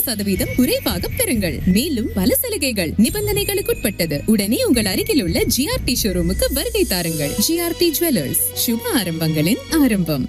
சதவீதம் குறைவாக பெறுங்கள் மேலும் பல சலுகைகள் நிபந்தனைகளுக்குட்பட்டது உடனே உங்கள் அருகில் உள்ள ஜிஆர்டி ஷோரூமுக்கு வருகை தாருங்கள் ஜிஆர்டி ஜுவல்லர்ஸ் சுப ஆரம்பங்களின் ஆரம்பம்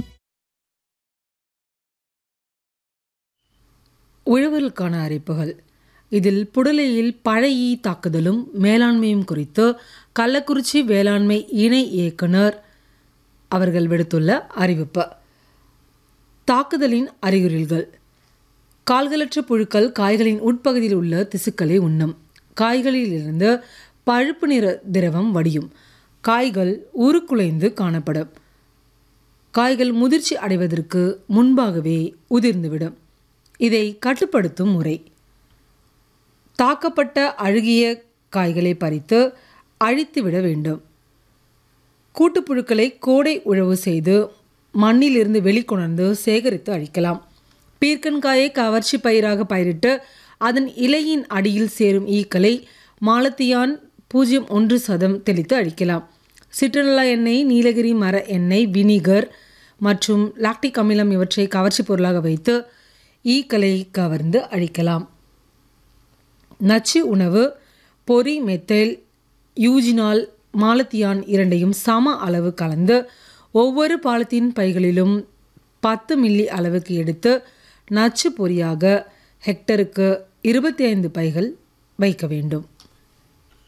உழவர்களுக்கான அறிவிப்புகள் இதில் புடலையில் பழையீ தாக்குதலும் மேலாண்மையும் குறித்து கள்ளக்குறிச்சி வேளாண்மை இணை இயக்குனர் அவர்கள் விடுத்துள்ள அறிவிப்பு தாக்குதலின் அறிகுறிகள் கால்களற்ற புழுக்கள் காய்களின் உட்பகுதியில் உள்ள திசுக்களை உண்ணும் காய்களிலிருந்து பழுப்பு நிற திரவம் வடியும் காய்கள் உருக்குலைந்து காணப்படும் காய்கள் முதிர்ச்சி அடைவதற்கு முன்பாகவே உதிர்ந்துவிடும் இதை கட்டுப்படுத்தும் முறை தாக்கப்பட்ட அழுகிய காய்களை பறித்து அழித்துவிட வேண்டும் கூட்டுப்புழுக்களை கோடை உழவு செய்து மண்ணிலிருந்து வெளிக்கொணர்ந்து சேகரித்து அழிக்கலாம் பீர்க்கன்காயை கவர்ச்சி பயிராக பயிரிட்டு அதன் இலையின் அடியில் சேரும் ஈக்களை மாலத்தியான் பூஜ்ஜியம் ஒன்று சதம் தெளித்து அழிக்கலாம் சிட்ரல்லா எண்ணெய் நீலகிரி மர எண்ணெய் வினிகர் மற்றும் லாக்டிக் அமிலம் இவற்றை கவர்ச்சி பொருளாக வைத்து ஈக்களை கவர்ந்து அழிக்கலாம் நச்சு உணவு பொரி மெத்தைல் யூஜினால் மாலத்தியான் இரண்டையும் சம அளவு கலந்து ஒவ்வொரு பாலத்தீன் பைகளிலும் பத்து மில்லி அளவுக்கு எடுத்து நச்சு பொரியாக ஹெக்டருக்கு இருபத்தி ஐந்து பைகள் வைக்க வேண்டும்